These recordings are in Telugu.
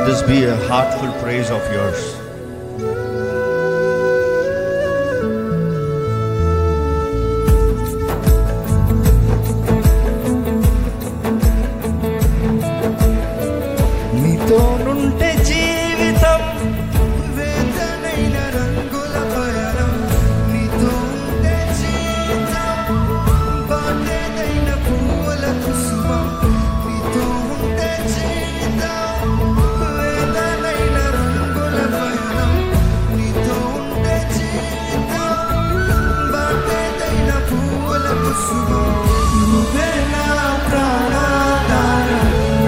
this be a heartful praise of yours. నీతో నుంటే జీవితం వేదనైన రంగుల పయనం నీతో ఉంటే జీవితం బాటేదైన పూల కుసుమం నీతో ఉంటే జీవితం వేదనైన రంగుల పయనం నీతో ఉంటే జీవితం బాటేదైన పూల కుసుమం నువ్వే నా ప్రాణాధారం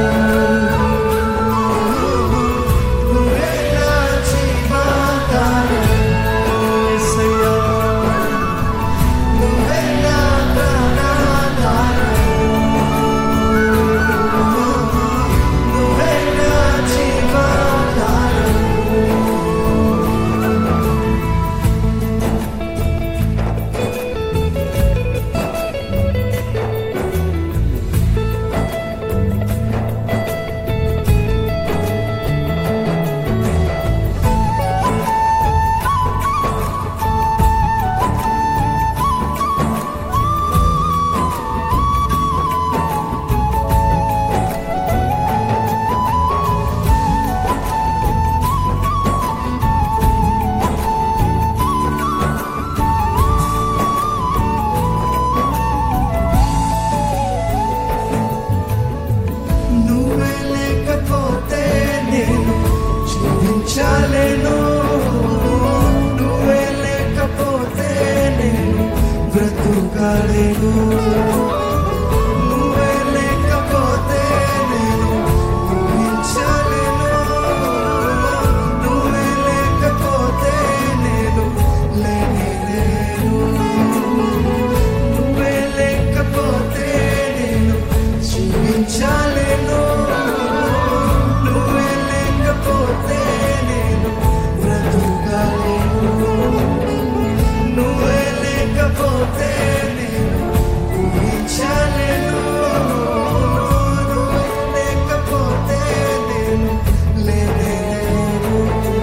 నువ్వే లేకపోతే నేను జీవించలేను నువ్వే లేకపోతే నేను బ్రతుకలేను నువ్వే లేకపోతే నేను ఊహించలేను నువ్వే లేకపోతే నేను లేనేలేను నువ్వే లేకపోతే నేను జీవించలేను నువ్వే లేకపోతే నేను బ్రతుకలేను నువ్వే లేకపోతే నేను ఊహించలేను నువ్వే లేకపోతే నేను లేనేలేను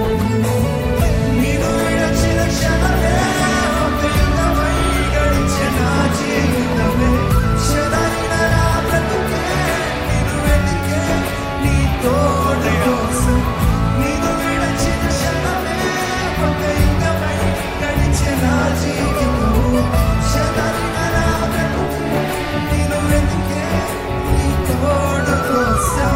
నేను విడచిన క్షణమే ఒక యుగమై గడిచిన జీవితమే చెదరిన నా బ్రతుకే నిన్ను వెతికే నీ తోడు కోసం నేను విడచిన క్షణమే ఒక యుగమై గడిచిన జీవితము చెదరిన నా బ్రతుకే నిన్ను వెతికే నీ తోడు కోసం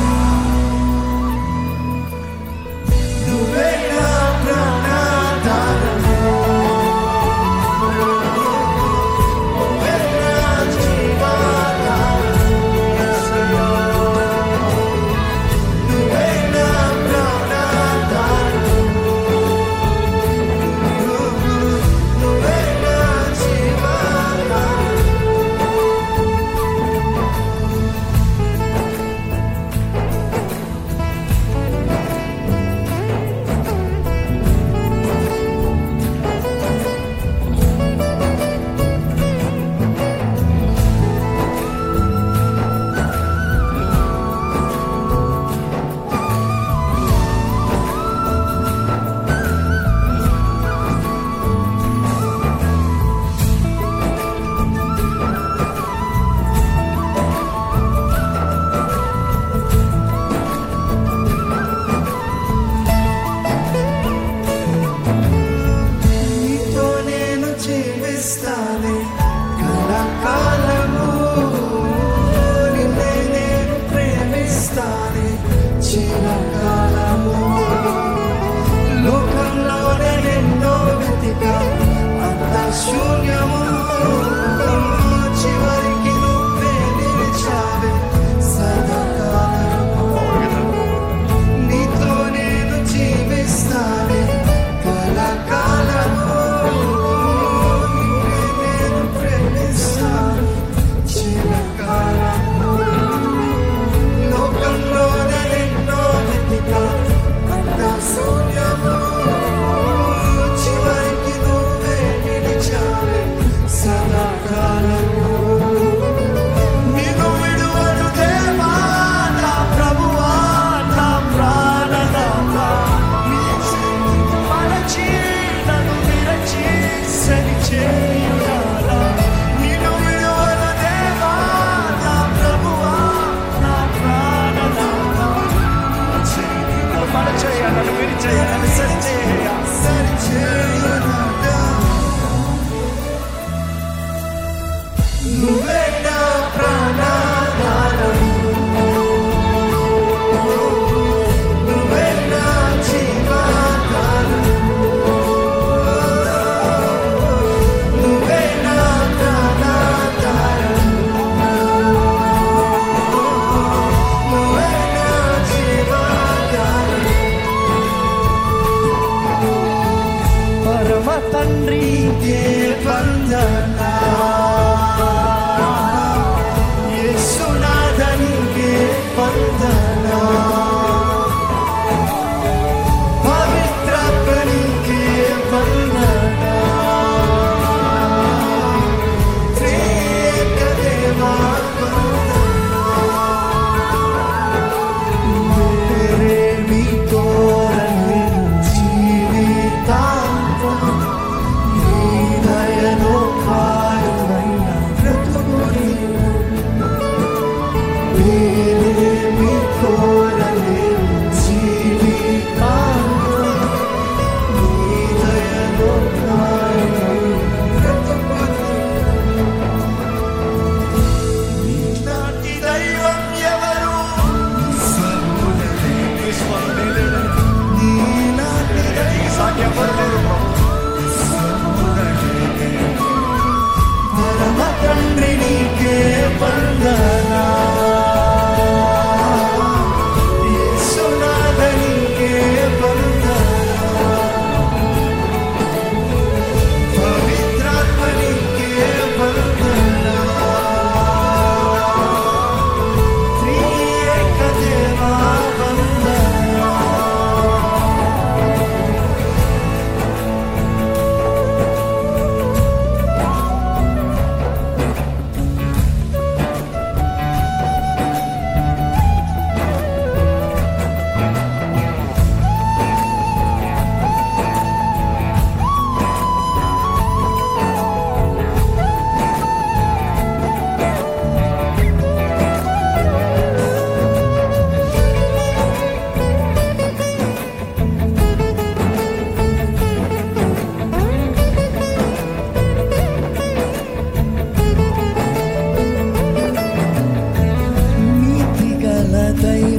నువ్వే నా ప్రాణాధారము నువ్వే నా జీవాధారము నువ్వే నా ప్రాణాధారము నువ్వే నా జీవాధారము నీతో నేను జీవిస్తానే కలకాలము నిన్నే నేను ప్రేమిస్తానే చిరకాలము లోకంలోనే ఎన్నో వెతికా అంత శూన్యము చివరికి నువ్వే నిలిచావే సదాకాలము నీతో నేను జీవిస్తానే కలకాలము నిన్నే నేను ప్రేమిస్తాను చిరకాలము లోకంలోనే ఎన్నో వెతికా అంత శూన్యము చివరికి నువ్వే నిలిచావే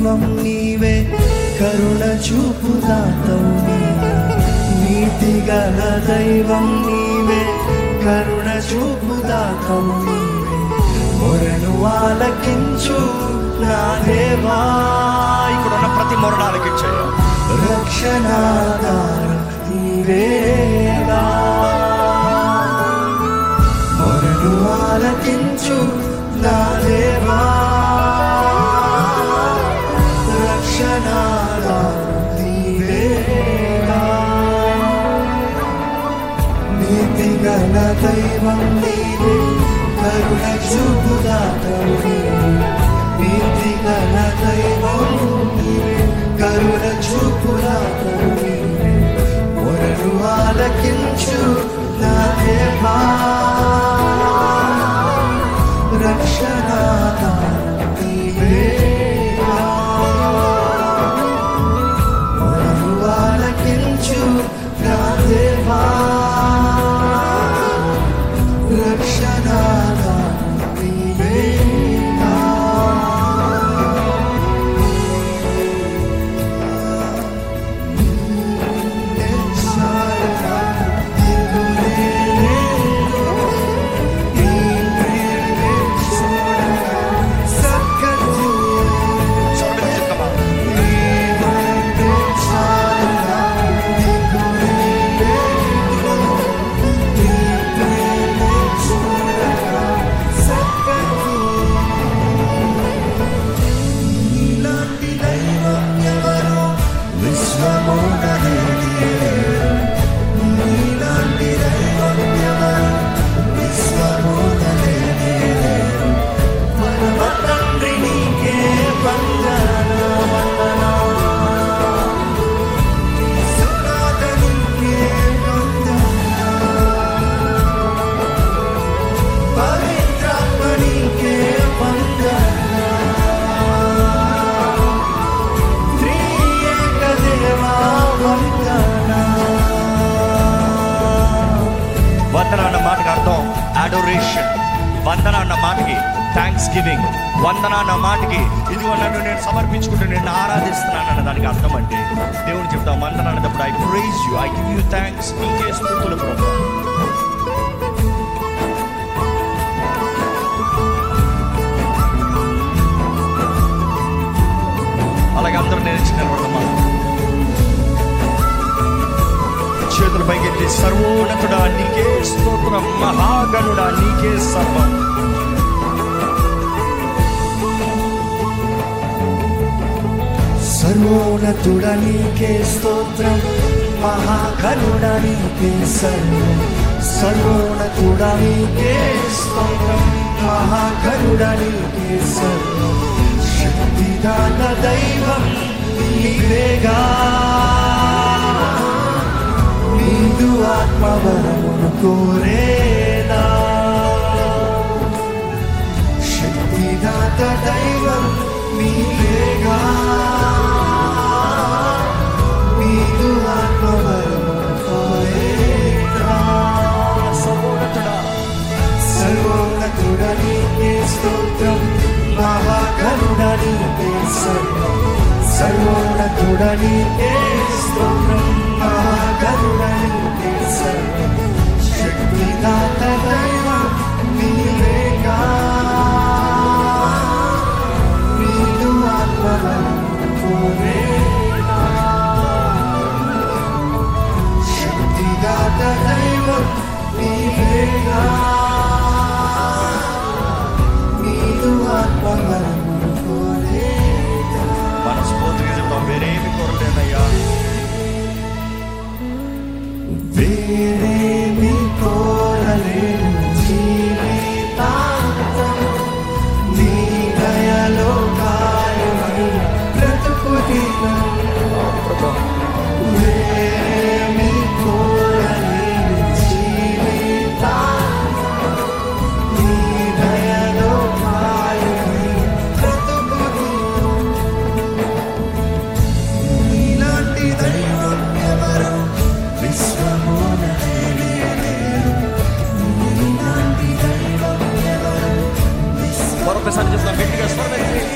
దైవం నీవే కరుణ చూపుదాతవు నీవే నీతి గల దైవం నీవే కరుణ చూపుదాతవు నీవే మొరను ఆలకించు నా దేవా ఇక్కడ ఉన్న ప్రతి మొరణాలకి ఇచ్చేయ రక్షణాధార నీవేగా మొరను ఆలకించు నా దేవా రక్షణాధార నీవేగా నీతి గల దైవం నీవే కరుణ చూపుదాతవు నీవే నీతి గల దైవం నీవే కరుణ చూపుదాతవు నీవే మొరను ఆలకించు నా దేవా రక్షణాత నీవేగా మొరను ఆలకించు నా దేవా రక్షణాత నీవేగా చూడండి చెప్తామా తండ్రి నీకే వందన వందన సునాద నీకే వందన పవిత్రాత్మ నీకే వందన త్రియేక దేవా వందన వందన అన్న మాటకి అర్థం అడోరేషన్ వందన అన్న మాటకి థ్యాంక్స్ గివింగ్ వందన అన్న మాటకి ఇదిగో నన్ను నేను సమర్పించుకుంటూ నేను ఆరాధిస్తున్నాను అన్న దానికి అర్థం అంటే దేవుడు చెప్తాం వందన అన్నప్పుడు I praise you I give you thanks నీకే స్థుతులు ప్రభు అలాగే అందరూ నేర్చి నిలబడతామా చేతుల పైకెత్తి సర్వోన్నతుడా నీకే స్తోత్రం మహాగణుడా నీకే సర్వం సర్వోన్నతుడ నీకే స్తోత్రం మహాకరుణ నీకే సర్వం సర్వోన్నతుడ నీకే స్తోత్రం మహాకరుణ నీకే సర్వం శక్తిదాన దైవం నీవేగా నీదు ఆత్మవరమును కోరేనా శక్తిదాత దైవం నీవేగా నీదు ఆత్మవరమును కోరేనా సర్వోన్నతుడా సర్వోన్నతుడ నీకే స్తోత్రం మహాకరుణ నీకే సర్వం సర్వోన్నతుడ నీకే స్తోత్రం మహాకరుణ నీకే సర్వం శక్తిదాత దైవం నీవేగా నీదు ఆత్మలను కోరేనా శక్తిదాత దైవం నీవేగా నీదు ఆత్మలను కోరేనా మనస్ఫూర్తిగా చెప్తాం వేరేమి కోరలేదయ్యా వేరేమి కోరలేను జీవితాంతం నీ దయలో గాయమైన బ్రతుకు దినం వేరేమి కోరలేను జీవితాంతం నీ దయలో గాయమైన బ్రతుకు దినం నీలాంటి దైవం ఎవరు విశ్వమున తెలియలేరు. నీలాంటి దైవం ఎవరు మరొకసారి చెప్తాం గట్టిగా స్వరం ఎత్తి.